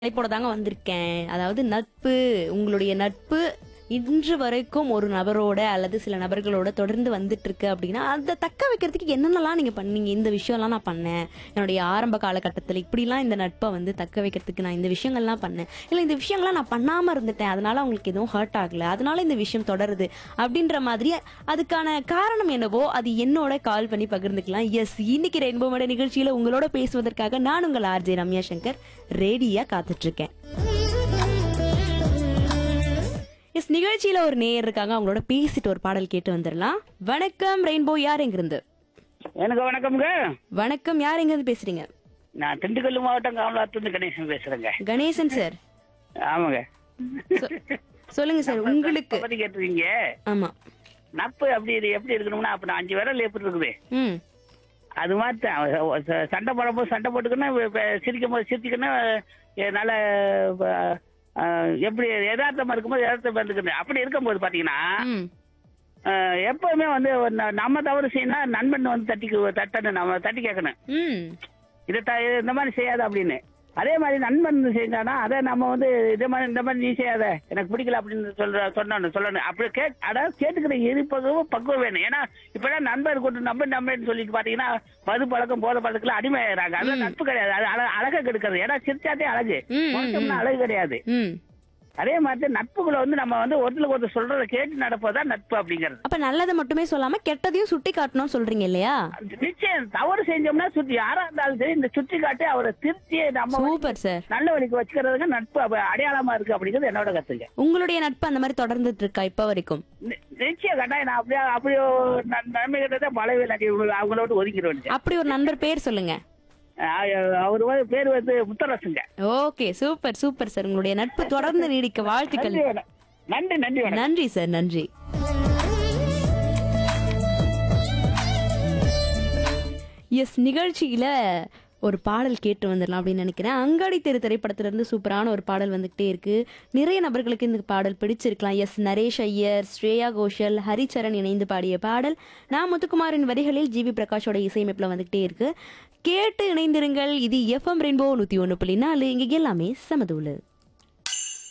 தலைப்போட தாங்க வந்திருக்கேன் அதாவது நட்பு உங்களுடைய நட்பு இன்று வரைக்கும் ஒரு நபரோட அல்லது சில நபர்களோட தொடர்ந்து வந்துட்டு இருக்கு அப்படின்னா அதை தக்க வைக்கிறதுக்கு என்னென்னலாம் நீங்க பண்ணீங்க இந்த விஷயம்லாம் நான் பண்ணேன் என்னுடைய ஆரம்ப காலகட்டத்தில் இப்படிலாம் இந்த நட்பை வந்து தக்க வைக்கிறதுக்கு நான் இந்த விஷயங்கள்லாம் பண்ணேன் இல்லை இந்த விஷயங்கள்லாம் நான் பண்ணாம இருந்துட்டேன் அதனால அவங்களுக்கு எதுவும் ஹர்ட் ஆகல அதனால இந்த விஷயம் தொடருது அப்படின்ற மாதிரி அதுக்கான காரணம் என்னவோ அது என்னோட கால் பண்ணி பகிர்ந்துக்கலாம் எஸ் இன்னைக்கு ரெயின்போ மேட நிகழ்ச்சியில உங்களோட பேசுவதற்காக நான் உங்கள் ஆர்ஜே ரம்யா சங்கர் ரேடியா காத்துட்டு இருக்கேன் எஸ் நிகழ்ச்சியில ஒரு நேயர் இருக்காங்க அவங்களோட பேசிட்டு ஒரு பாடல் கேட்டு வந்துடலாம் வணக்கம் ரெயின்போ யார் எங்கிருந்து எனக்கு வணக்கம்ங்க வணக்கம் யார் எங்கிருந்து பேசுறீங்க நான் திண்டுக்கல் மாவட்டம் காமலாத்துலேருந்து கணேசன் பேசுறேங்க கணேசன் சார் ஆமாங்க சொ- சொல்லுங்க சார் உங்களுக்கு பத்தி கேட்டிருக்கீங்க ஆமா நட்பு அப்படி இது எப்படி இருக்கணும்னா அப்ப நான் அஞ்சு விரல் எப்படி இருக்குது ம் அது மாதிரி தான். ச- ச- சண்டை போடும்போது சண்டை போட்டுக்கணும் இப்ப- இப்ப சிரிக்கும் போது சிரிச்சுக்கணும் எ- நல்ல அஹ், அஹ், எப்படி யதார்த்தமா இருக்கும்போது யதார்த்தமா இருக்கணும் அப்படி இருக்கும்போது பாத்தீங்கன்னா ம் அஹ், எப்பவுமே வந்து ஒரு ந- நம்ம தவறு செய்யணும் நண்பன் வந்து தட்டி தட்டணும் நம்ம தட்டி கேட்கணும் ம் இதை த- இந்த மாதிரி செய்யாத அப்படின்னு அதே மாதிரி நண்பன் செஞ்சானா அதை நம்ம வந்து இதே மாதிரி இந்த மாதிரி நீ செய்யாத எனக்கு பிடிக்கல அப்படின்னு சொல்ற சொன்னோன்னு சொல்லணும் அப்படி கே அதாவது கேட்டுக்கிற இருப்பதும் பக்குவம் வேணும் ஏன்னா இப்பெல்லாம் நண்பர் கொண்டு நம்ப நம்பன்னு சொல்லிட்டு பாத்தீங்கன்னா மது பழக்கம் போத பழக்கத்துல அடிமையாகிறாங்க அது நட்பு கிடையாது அது அழ- அழகை கெடுக்கிறது ஏன்னா சிரிச்சாதே அழகு ம், ம், மோசம்னா அழகு கிடையாது ம் அதே மாதிரி நட்புகளை வந்து நம்ம வந்து ஒருத்தருக்கு ஒருத்தர் சொல்றதை கேட்டு நடப்பதுதான் நட்பு அப்படிங்கிறது அப்ப நல்லதை மட்டுமே சொல்லாம கெட்டதையும் சுட்டி காட்டணும்னு சொல்றீங்க இல்லையா நிச்சயம் தவறு செஞ்சோம்னா சுற்றி யாரா இருந்தாலும் சரி இந்த சுற்றி காட்டி அவரை திருத்தி நம்ம வந்து சூப்பர் சார் நல்ல வழிக்கு வச்சுக்கிறதுக்கு நட்பு அப்ப அடையாளமா இருக்கு அப்படிங்கிறது என்னோட கருத்துங்க உங்களுடைய நட்பு அந்த மாதிரி தொடர்ந்துட்டு இருக்கா இப்ப வரைக்கும் நி- நிச்சயம் கட்டாயம் நான் அப்படியே அப்படியே நன்- நன்மை கிட்ட பழவே இல்லாட்டி அவங்கள விட்டு ஒதுக்கிடுவேன் அப்படி ஒரு நண்பர் பேர் சொல்லுங்க அவர் வந்து பேர் வந்து முத்தரசுங்க ஓகே சூப்பர் சூப்பர் சார் உங்களுடைய நட்பு தொடர்ந்து நீடிக்க வாழ்த்துக்கள் நன்றி வணக்கம். நன்றி நன்றி வணக்கம் நன்றி சார் நன்றி எஸ் நிகழ்ச்சியில ஒரு பாடல் கேட்டு வந்துடலாம் அப்படின்னு நினைக்கிறேன் அங்காடி தெரு திரைப்படத்துல இருந்து சூப்பரான ஒரு பாடல் வந்துகிட்டே இருக்கு நிறைய நபர்களுக்கு இந்த பாடல் பிடிச்சிருக்கலாம் எஸ் நரேஷ் ஐயர் ஸ்ரேயா கோஷல் ஹரிச்சரன் இணைந்து பாடிய பாடல் நான் முத்துக்குமாரின் வரிகளில் ஜிவி பிரகாஷோட இசையமைப்புல வந்துகிட்டே இருக்கு கேட்டு இணைந்திருங்கள் இது எஃப்எம் ரெயின்போ நூத்தி ஒன்று புள்ளி நாலு இங்க எல்லாமே சமதூளு